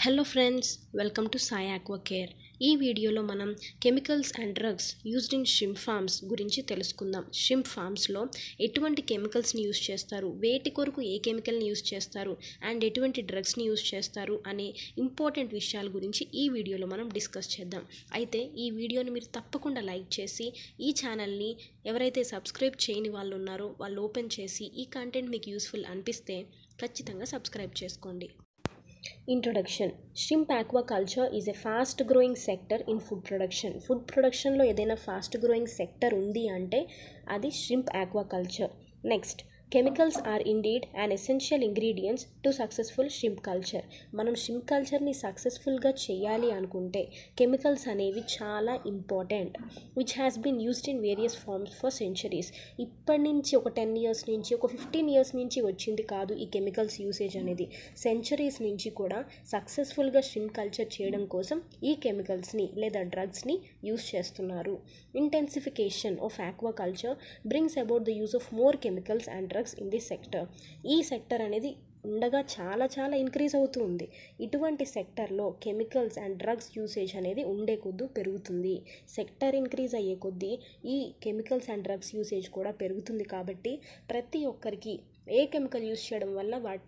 Hello friends welcome to Sai aqua care ఈ వీడియోలో మనం chemicals and drugs used in shrimp farms గురించి తెలుసుకుందాం షింప్ ఫార్మ్స్లో ఎటువంటి కెమికల్స్ని యూజ్ చేస్తారు వేటి కొరకు ఏ కెమికల్ని యూజ్ చేస్తారు అండ్ ఎటువంటి డ్రగ్స్ని యూజ్ చేస్తారు అనే ఇంపార్టెంట్ విషయాల గురించి ఈ వీడియోలో మనం డిస్కస్ చేద్దాం అయితే ఈ వీడియోని మీరు తప్పకుండా లైక్ చేసి ఈ ఛానల్ని ఎవరైతే సబ్స్క్రైబ్ చేయని వాళ్ళు ఉన్నారో వాళ్ళు ఓపెన్ చేసి ఈ కంటెంట్ మీకు యూస్ఫుల్ అనిపిస్తే ఖచ్చితంగా సబ్స్క్రైబ్ చేసుకోండి introduction shrimp aquaculture is a fast growing sector in food production food ప్రొడక్షన్లో ఏదైనా ఫాస్ట్ గ్రోయింగ్ సెక్టర్ ఉంది అంటే అది shrimp aquaculture next chemicals are indeed and essential ingredients to successful shrimp culture మనం షింప్ కల్చర్ని సక్సెస్ఫుల్గా చేయాలి అనుకుంటే కెమికల్స్ అనేవి చాలా important which has been used in various farms for centuries ఇప్పటి నుంచి ఒక టెన్ ఇయర్స్ నుంచి ఒక ఫిఫ్టీన్ ఇయర్స్ నుంచి వచ్చింది కాదు ఈ కెమికల్స్ యూసేజ్ అనేది సెంచరీస్ నుంచి కూడా సక్సెస్ఫుల్గా షింప్ కల్చర్ చేయడం కోసం ఈ కెమికల్స్ని లేదా డ్రగ్స్ని యూస్ చేస్తున్నారు intensification of aquaculture brings about the use of more chemicals and drugs in this sector ఈ సెక్టర్ అనేది ఉండగా చాలా చాలా ఇంక్రీజ్ అవుతూ ఉంది ఇటువంటి సెక్టర్లో కెమికల్స్ అండ్ డ్రగ్స్ యూసేజ్ అనేది ఉండే కొద్దు పెరుగుతుంది సెక్టర్ ఇంక్రీజ్ అయ్యే కొద్దీ ఈ కెమికల్స్ అండ్ డ్రగ్స్ యూసేజ్ కూడా పెరుగుతుంది కాబట్టి ప్రతి ఒక్కరికి ఏ కెమికల్ యూస్ చేయడం వల్ల వాటి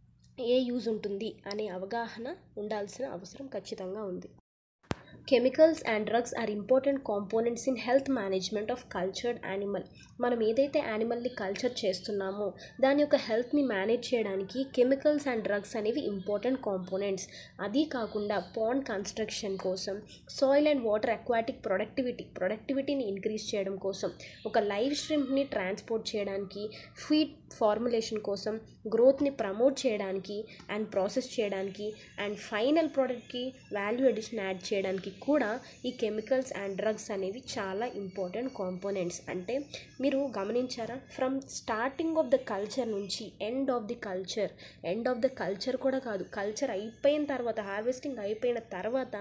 ఏ యూజ్ ఉంటుంది అనే అవగాహన ఉండాల్సిన అవసరం ఖచ్చితంగా ఉంది chemicals and drugs are important components in health management of cultured animal మనం ఏదైతే యానిమల్ని కల్చర్ చేస్తున్నామో దాని యొక్క హెల్త్ని మేనేజ్ చేయడానికి కెమికల్స్ అండ్ డ్రగ్స్ అనేవి ఇంపార్టెంట్ కాంపోనెంట్స్ అది కాకుండా పాండ్ కన్స్ట్రక్షన్ కోసం soil and water aquatic productivity ప్రొడక్టివిటీని ఇంక్రీజ్ చేయడం కోసం ఒక లైవ్ స్ట్రీమ్ని ట్రాన్స్పోర్ట్ చేయడానికి ఫీడ్ ఫార్ములేషన్ కోసం గ్రోత్ని ప్రమోట్ చేయడానికి అండ్ ప్రాసెస్ చేయడానికి అండ్ ఫైనల్ ప్రోడక్ట్కి వాల్యూ అడిషన్ యాడ్ చేయడానికి కూడా ఈ కెమికల్స్ అండ్ డ్రగ్స్ అనేవి చాలా ఇంపార్టెంట్ కాంపోనెంట్స్ అంటే మీరు గమనించారా from starting of the culture నుంచి end of the culture end of the culture కూడా కాదు కల్చర్ అయిపోయిన తర్వాత హార్వెస్టింగ్ అయిపోయిన తర్వాత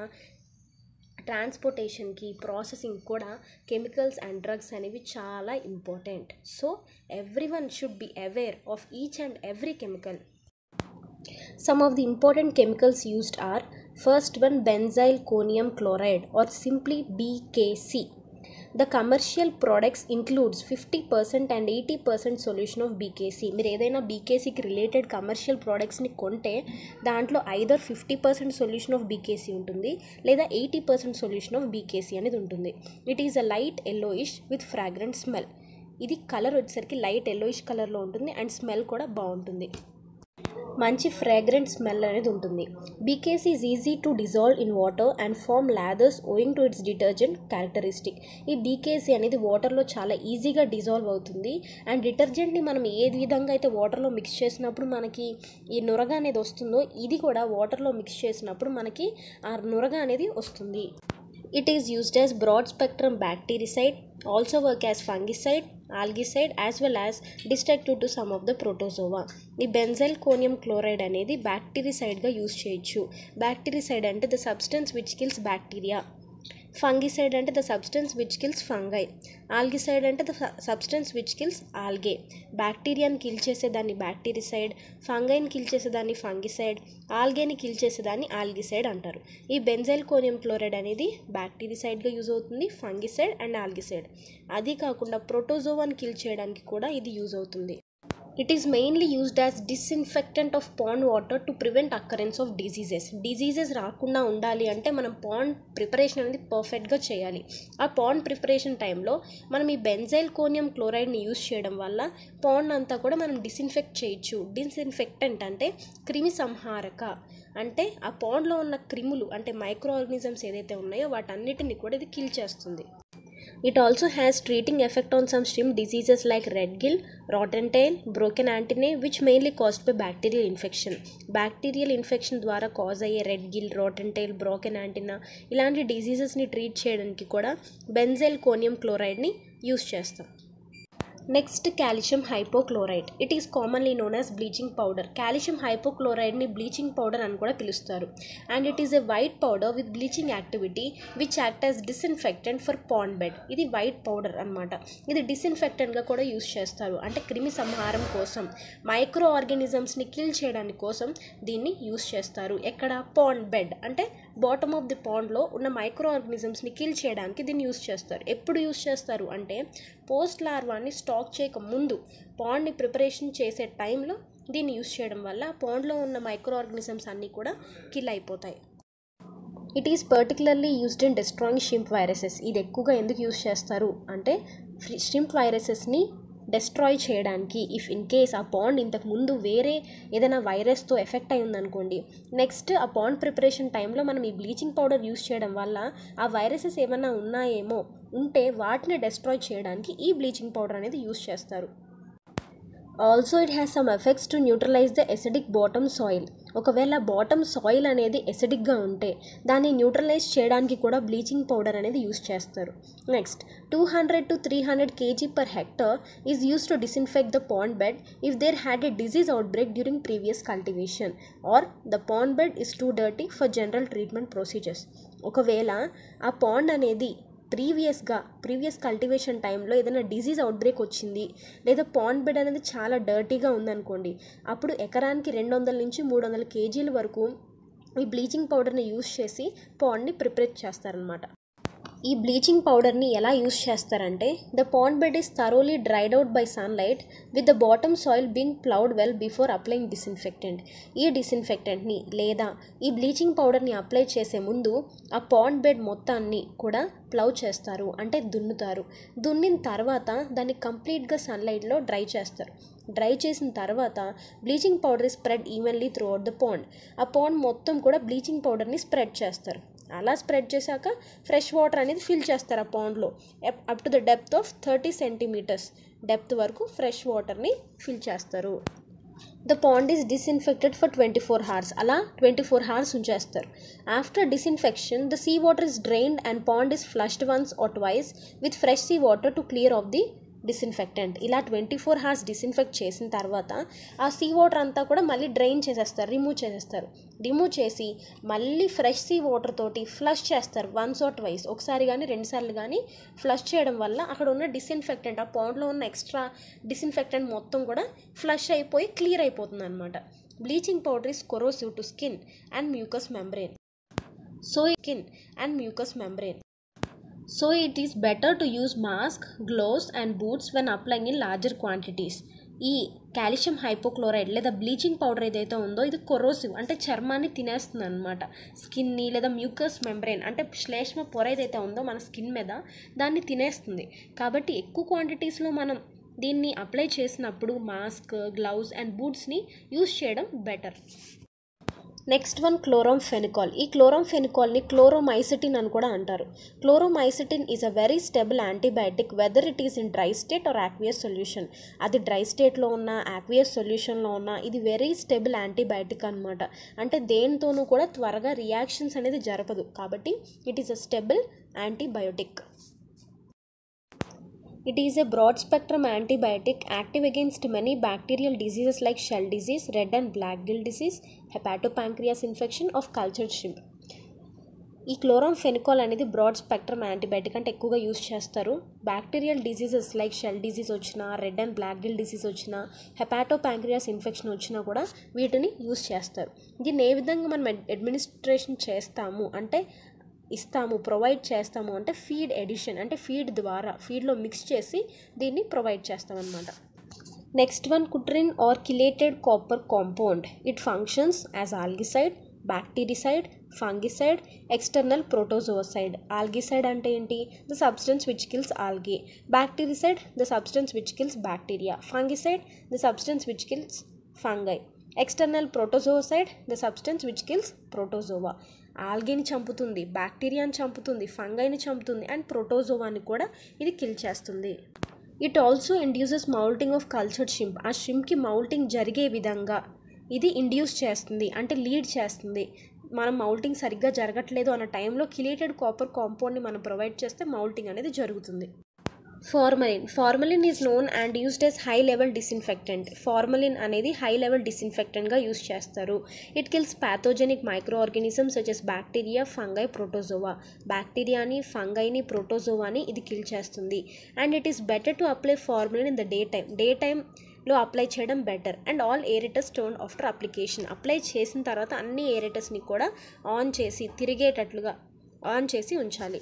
ట్రాన్స్పోర్టేషన్కి ప్రాసెసింగ్ కూడా కెమికల్స్ అండ్ డ్రగ్స్ అనేవి చాలా important so every one should be aware of each and every chemical some of the important chemicals used are first one benzalkonium chloride or simply BKC the commercial products includes fifty percent and eighty percent solution of BKC మీరు ఏదైనా బీకేసీకి related commercial ప్రోడక్ట్స్ని కొంటే దాంట్లో either fifty percent solution of BKC ఉంటుంది లేదా eighty percent solution of BKC అనేది ఉంటుంది it is a light yellowish with fragrant smell ఇది కలర్ వచ్చేసరికి లైట్ ఎల్లోయిష్ కలర్లో ఉంటుంది అండ్ స్మెల్ కూడా బాగుంటుంది మంచి ఫ్రాగ్రెంట్ స్మెల్ అనేది ఉంటుంది BKC is easy to dissolve in water and form lathers owing to its detergent characteristic ఈ బీకేసీ అనేది వాటర్లో చాలా ఈజీగా డిజాల్వ్ అవుతుంది అండ్ డిటర్జెంట్ని మనం ఏ విధంగా అయితే వాటర్లో మిక్స్ చేసినప్పుడు మనకి ఈ నురగ అనేది వస్తుందో ఇది కూడా వాటర్లో మిక్స్ చేసినప్పుడు మనకి ఆ నురగ అనేది వస్తుంది it is used as broad spectrum bactericide also work as fungicide algicide as well as destructive to some of the protozoa ఈ బెంజైల్ కోనియం క్లోరైడ్ అనేది బ్యాక్టీరిసైడ్గా యూస్ చేయొచ్చు బ్యాక్టీరిసైడ్ అంటే the substance which kills bacteria fungicide అంటే the substance which kills fungi algicide అంటే the substance which kills algae బ్యాక్టీరియాని kill చేసేదాన్ని bactericide ఫంగైని కిల్ చేసేదాన్ని ఫంగిసైడ్ ఆల్గేని కిల్ చేసేదాన్ని ఆల్గిసైడ్ అంటారు ఈ బెంజైల్ కోనియం క్లోరైడ్ అనేది బ్యాక్టీరిసైడ్గా యూజ్ అవుతుంది ఫంగిసైడ్ అండ్ ఆల్గిసైడ్ అది కాకుండా ప్రోటోజోవాని కిల్ చేయడానికి కూడా ఇది యూజ్ అవుతుంది it is mainly used as disinfectant of pond water to prevent occurrence of diseases diseases రాకుండా ఉండాలి అంటే మనం పాండ్ ప్రిపరేషన్ అనేది పర్ఫెక్ట్గా చేయాలి ఆ పాండ్ ప్రిపరేషన్ టైంలో మనం ఈ బెంజైల్ కోనియం క్లోరైడ్ని యూస్ చేయడం వల్ల పాండ్ అంతా కూడా మనం డిస్ఇన్ఫెక్ట్ చేయొచ్చు డిస్ఇన్ఫెక్టెంట్ అంటే క్రిమి సంహారక అంటే ఆ పాండ్లో ఉన్న క్రిములు అంటే మైక్రో ఆర్గనిజమ్స్ ఏదైతే ఉన్నాయో వాటన్నిటిని కూడా ఇది కిల్ చేస్తుంది It also has treating effect on some shrimp diseases like red gill, rotten tail, broken antennae which mainly caused by bacterial infection. Bacterial infection ద్వారా కాజ్ అయ్యే red gill rotten tail broken antenna ఇలాంటి డిసీజెస్ని treat చేయడానికి కూడా benzalkonium క్లోరైడ్ని use చేస్తాం next calcium hypochlorite it is commonly known as bleaching powder calcium హైపోక్లోరైడ్ని bleaching powder అని కూడా పిలుస్తారు and it is a white powder with bleaching activity which act as disinfectant for pond bed ఇది white powder అనమాట ఇది డిస్ఇన్ఫెక్టెంట్గా కూడా use చేస్తారు అంటే క్రిమి సంహారం కోసం మైక్రో ఆర్గానిజమ్స్ని కిల్ చేయడానికి కోసం దీన్ని యూస్ చేస్తారు ఎక్కడ పాండ్ బెడ్ అంటే బాటమ్ ఆఫ్ ది పాండ్లో ఉన్న మైక్రో ఆర్గానిజమ్స్ని కిల్ చేయడానికి దీన్ని యూస్ చేస్తారు ఎప్పుడు యూస్ చేస్తారు అంటే పోస్ట్ లార్వాని స్టాక్ చేయక ముందు పాండ్ని ప్రిపరేషన్ చేసే టైంలో దీన్ని యూస్ చేయడం వల్ల పాండ్లో ఉన్న మైక్రో ఆర్గానిజమ్స్ అన్నీ కూడా కిల్ అయిపోతాయి it is particularly used in destroying shrimp viruses ఇది ఎక్కువగా ఎందుకు యూస్ చేస్తారు అంటే షింప్ వైరసెస్ని డెస్ట్రాయ్ చేయడానికి ఇఫ్ ఇన్ కేస్ ఆ పాండ్ ఇంతకు ముందు వేరే ఏదైనా వైరస్తో ఎఫెక్ట్ అయి ఉందనుకోండి నెక్స్ట్ ఆ పాండ్ ప్రిపరేషన్ టైంలో మనం ఈ బ్లీచింగ్ పౌడర్ యూస్ చేయడం వల్ల ఆ వైరసెస్ ఏమైనా ఉన్నాయేమో ఉంటే వాటిని డెస్ట్రాయ్ చేయడానికి ఈ బ్లీచింగ్ పౌడర్ అనేది యూస్ చేస్తారు also it has some effects to neutralize the acidic bottom soil ఒకవేళ బాటమ్ సాయిల్ అనేది ఎసిడిక్గా ఉంటే దాన్ని న్యూట్రలైజ్ చేయడానికి కూడా బ్లీచింగ్ పౌడర్ అనేది యూస్ చేస్తారు next two hundred to three hundred kg per hectare is use to disinfect the pond bed if there had a disease out break during previous cultivation or the pond bed is too dirty for general treatment procedures ఒకవేళ ఆ pond అనేది ప్రీవియస్గా previous cultivation టైంలో ఏదైనా disease outbreak వచ్చింది లేదా pond bed అనేది చాలా డర్టీగా ఉందనుకోండి అప్పుడు ఎకరానికి రెండు వందల నుంచి మూడు వందల కేజీల వరకు ఈ బ్లీచింగ్ పౌడర్ని యూస్ చేసి పాండ్ని ప్రిపేర్ చేస్తారనమాట ఈ బ్లీచింగ్ పౌడర్ని ఎలా యూస్ చేస్తారంటే the pond bed is thoroughly dried out by sunlight with the bottom soil being ploughed well before applying disinfectant ఈ డిస్ఇన్ఫెక్టెంట్ని లేదా ఈ బ్లీచింగ్ పౌడర్ని అప్లై చేసే ముందు ఆ పాండ్ బెడ్ మొత్తాన్ని కూడా ప్లౌ చేస్తారు అంటే దున్నుతారు దున్నిన తర్వాత దాన్ని కంప్లీట్గా సన్లైట్లో డ్రై చేస్తారు డ్రై చేసిన తర్వాత bleaching powder spread evenly throughout the pond ఆ పాండ్ మొత్తం కూడా బ్లీచింగ్ పౌడర్ని స్ప్రెడ్ చేస్తారు అలా స్ప్రెడ్ చేశాక ఫ్రెష్ వాటర్ అనేది ఫిల్ చేస్తారు ఆ పాండ్లో up to the depth of thirty centimetres depth వరకు ఫ్రెష్ వాటర్ని ఫిల్ చేస్తారు the pond is disinfected for twenty four hours అలా ట్వంటీ ఫోర్ హార్స్ ఉంచేస్తారు after disinfection the sea water is drained and pond is flushed once or twice with fresh sea water to clear off the disinfectant ఇలా twenty four hours disinfect చేసిన తర్వాత ఆ sea water అంతా కూడా మళ్ళీ drain చేసేస్తారు remove చేసేస్తారు remove చేసి మళ్ళీ ఫ్రెష్ సీ వాటర్ తోటి ఫ్లష్ చేస్తారు వన్స్ ఆర్ ట్వైస్ ఒకసారి కానీ రెండుసార్లు కానీ ఫ్లష్ చేయడం వల్ల అక్కడ ఉన్న డిస్ఇన్ఫెక్టెంట్ ఆ పాండ్లో ఉన్న ఎక్స్ట్రా డిస్ఇన్ఫెక్టెంట్ మొత్తం కూడా ఫ్లష్ అయిపోయి క్లియర్ అయిపోతుంది అనమాట bleaching powder is corrosive to skin and mucous membrane so skin and mucous membrane so it is better to use mask gloves and boots when applying in larger quantities ఈ calcium hypochlorite లేదా bleaching powder ఏదైతే ఉందో ఇది కొరోసివ్ అంటే చర్మాన్ని తినేస్తుంది అనమాట స్కిన్ని లేదా మ్యూకస్ మెంబ్రెయిన్ అంటే శ్లేష్మ పొర ఏదైతే ఉందో మన స్కిన్ మీద దాన్ని తినేస్తుంది కాబట్టి ఎక్కువ క్వాంటిటీస్లో మనం దీన్ని అప్లై చేసినప్పుడు మాస్క్ గ్లౌజ్ అండ్ బూట్స్ని యూస్ చేయడం better next one chloramphenicol ఈ క్లోరోమ్ ఫెనికాల్ని క్లోరోమైసిటిన్ అని కూడా అంటారు chloromycetin is a very stable antibiotic whether it is in dry state or aqueous solution అది డ్రై స్టేట్లో ఉన్న యాక్వియస్ సొల్యూషన్లో ఉన్న ఇది వెరీ స్టెబుల్ యాంటీబయాటిక్ అనమాట అంటే దేనితోనూ కూడా త్వరగా రియాక్షన్స్ అనేది జరపదు కాబట్టి it is a stable antibiotic It is a broad spectrum antibiotic active against many bacterial diseases like shell disease, red and black gill disease, hepatopancreas infection of cultured shrimp. ఈ క్లోరామ్ ఫెనికాల్ అనేది broad spectrum antibiotic అంటే ఎక్కువగా use చేస్తారు bacterial diseases like shell disease వచ్చినా red and black gill disease వచ్చినా hepatopancreas infection వచ్చినా కూడా వీటిని యూస్ చేస్తారు దీన్ని ఏ విధంగా మనం అడ్మినిస్ట్రేషన్ చేస్తాము అంటే ఇస్తాము ప్రొవైడ్ చేస్తాము అంటే ఫీడ్ ఎడిషన్ అంటే ఫీడ్ ద్వారా ఫీడ్లో మిక్స్ చేసి దీన్ని ప్రొవైడ్ చేస్తామన్నమాట next one cutrine or chelated copper compound it functions as algicide bactericide fungicide external protozocide algicide అంటే ఏంటి the substance which kills algae bactericide the substance which kills bacteria fungicide the substance which kills fungi external protozocide the substance which kills protozoa ఆల్గేని చంపుతుంది బ్యాక్టీరియాని చంపుతుంది ఫంగైని చంపుతుంది and ప్రోటోజోవాని కూడా ఇది kill చేస్తుంది it also induces moulting of cultured shrimp ఆ షింప్కి మౌల్టింగ్ జరిగే విధంగా ఇది ఇండ్యూస్ చేస్తుంది అంటే లీడ్ చేస్తుంది మనం మౌల్టింగ్ సరిగ్గా జరగట్లేదు అన్న టైంలో కిలేటెడ్ కాపర్ కాంపౌండ్ని మనం ప్రొవైడ్ చేస్తే మౌల్టింగ్ అనేది జరుగుతుంది formalin formalin is known and used as high level disinfectant formalin అనేది హై లెవెల్ డిస్ఇన్ఫెక్టెంట్గా యూస్ చేస్తారు it kills pathogenic microorganisms such as bacteria fungi protozoa బ్యాక్టీరియాని ఫంగైని ప్రోటోజోవాని ఇది కిల్ చేస్తుంది and it is better to apply formalin in the day time day టైంలో apply చేయడం better and all aerators turn after application apply చేసిన తర్వాత అన్ని ఏరేటర్స్ని కూడా ఆన్ చేసి తిరిగేటట్లుగా ఆన్ చేసి ఉంచాలి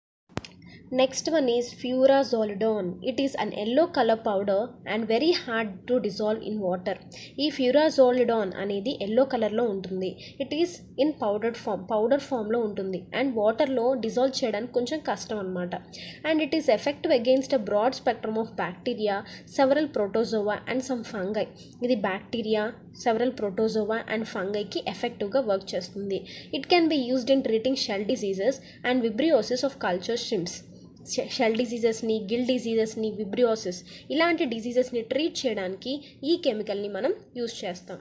next one is furazolidone it is an yellow colour powder and very hard to dissolve in water ఈ ఫ్యూరాజోలిడోన్ అనేది ఎల్లో కలర్లో ఉంటుంది it is in powder form powder ఫామ్లో ఉంటుంది అండ్ వాటర్లో డిజాల్వ్ చేయడానికి కొంచెం కష్టం అనమాట and it is effective against a broad spectrum of bacteria several protozoa and some fungi ఇది బ్యాక్టీరియా సెవరల్ ప్రోటోజోవా అండ్ ఫంగైకి ఎఫెక్టివ్గా వర్క్ చేస్తుంది it can be used in treating shell diseases and vibriosis of culture shrimps shell డిసీజెస్ని gill డిసీజెస్ని vibriosis ఇలాంటి డిసీజెస్ని treat చేయడానికి ఈ కెమికల్ని మనం యూస్ చేస్తాం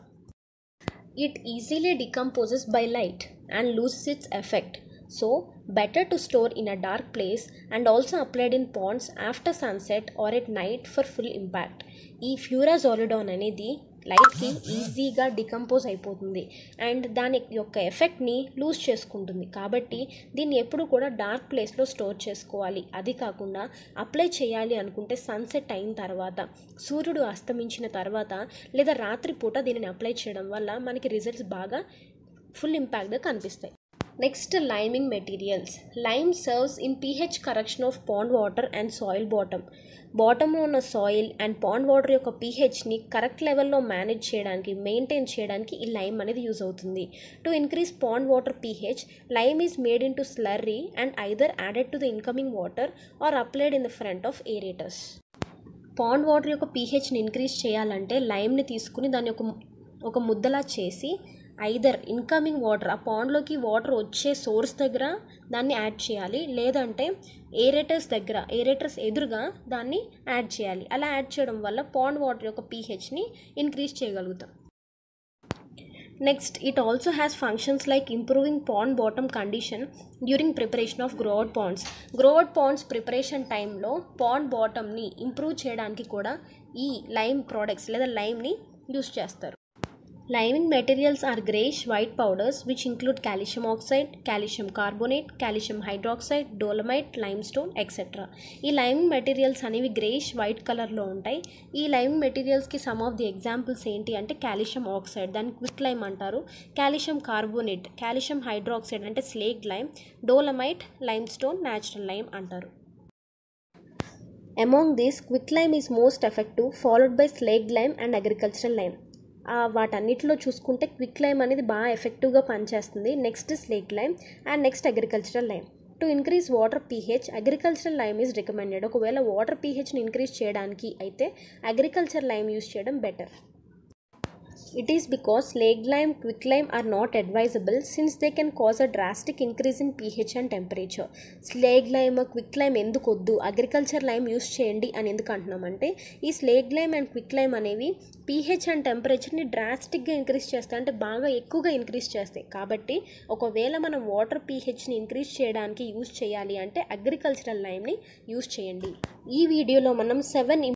it easily decomposes by light and loses its effect so better to store in a dark place and also applied in ponds after sunset or at night for full impact ఈ furazolidone అనేది లైట్కి ఈజీగా decompose అయిపోతుంది and దాని యొక్క ఎఫెక్ట్ని loose చేసుకుంటుంది కాబట్టి దీన్ని ఎప్పుడు కూడా డార్క్ ప్లేస్లో స్టోర్ చేసుకోవాలి అది కాకుండా అప్లై చేయాలి అనుకుంటే సన్సెట్ అయిన తర్వాత సూర్యుడు అస్తమించిన తర్వాత లేదా రాత్రిపూట దీనిని అప్లై చేయడం వల్ల మనకి రిజల్ట్స్ బాగా ఫుల్ ఇంపాక్ట్గా కనిపిస్తాయి next liming materials lime serves in pH correction of pond water and soil bottom బాటంలో ఉన్న సాయిల్ అండ్ పాండ్ వాటర్ యొక్క పీహెచ్ని కరెక్ట్ లెవెల్లో మేనేజ్ చేయడానికి మెయింటైన్ చేయడానికి ఈ లైమ్ అనేది యూజ్ అవుతుంది to increase pond water pH lime is made into slurry and either added to the incoming water or applied in the front of aerators pond water యొక్క పీహెచ్ని increase చేయాలంటే లైమ్ని తీసుకుని దాన్ని ఒక ఒక ముద్దలా చేసి ఐదర్ ఇన్కమింగ్ వాటర్ ఆ పాండ్లోకి వాటర్ వచ్చే సోర్స్ దగ్గర దాన్ని యాడ్ చేయాలి లేదంటే ఏరేటర్స్ దగ్గర ఏరేటర్స్ ఎదురుగా దాన్ని యాడ్ చేయాలి అలా యాడ్ చేయడం వల్ల పాండ్ వాటర్ యొక్క పీహెచ్ని ఇంక్రీజ్ చేయగలుగుతాం next it also has functions like improving pond bottom condition during preparation of grow out ponds grow out ponds preparation టైంలో పాండ్ బాటమ్ని ఇంప్రూవ్ చేయడానికి కూడా ఈ లైమ్ ప్రోడక్ట్స్ లేదా లైమ్ని యూస్ చేస్తారు Liming materials are grayish white powders which include calcium oxide, calcium carbonate, calcium hydroxide, dolomite, limestone, etc. ఈ liming materials అనేవి గ్రేయిష్ వైట్ కలర్లో ఉంటాయి ఈ లైమింగ్ మెటీరియల్స్కి సమ్ ఆఫ్ ది ఎగ్జాంపుల్స్ ఏంటి అంటే కాల్షియం ఆక్సైడ్ దాన్ని క్విక్ లైమ్ అంటారు కాల్షియం కార్బోనేట్ కాల్షియం హైడ్రాక్సైడ్ అంటే slake lime dolomite limestone natural lime అంటారు among this quicklime is most effective followed by slake lime and agricultural lime వాటన్నిటిలో చూసుకుంటే quicklime అనేది బాగా ఎఫెక్టివ్గా పనిచేస్తుంది next slake lime and next agricultural lime to increase water pH agricultural lime is recommended ఒకవేళ water పీహెచ్ని increase చేయడానికి అయితే అగ్రికల్చర్ లైమ్ యూస్ చేయడం better It is because slag lime, quick lime are not advisable since they can cause a drastic increase in pH and temperature. Slake lime quicklime ఎందుకు వద్దు agriculture lime use చేయండి అని ఎందుకు అంటున్నామంటే ఈ slake lime and quicklime అనేవి pH and టెంపరేచర్ని డ్రాస్టిక్గా ఇంక్రీజ్ చేస్తాయి అంటే బాగా ఎక్కువగా ఇంక్రీజ్ చేస్తాయి కాబట్టి ఒకవేళ మనం వాటర్ పీహెచ్ని ఇంక్రీజ్ చేయడానికి యూస్ చేయాలి అంటే అగ్రికల్చరల్ లైమ్ని యూస్ చేయండి ఈ వీడియోలో మనం సెవెన్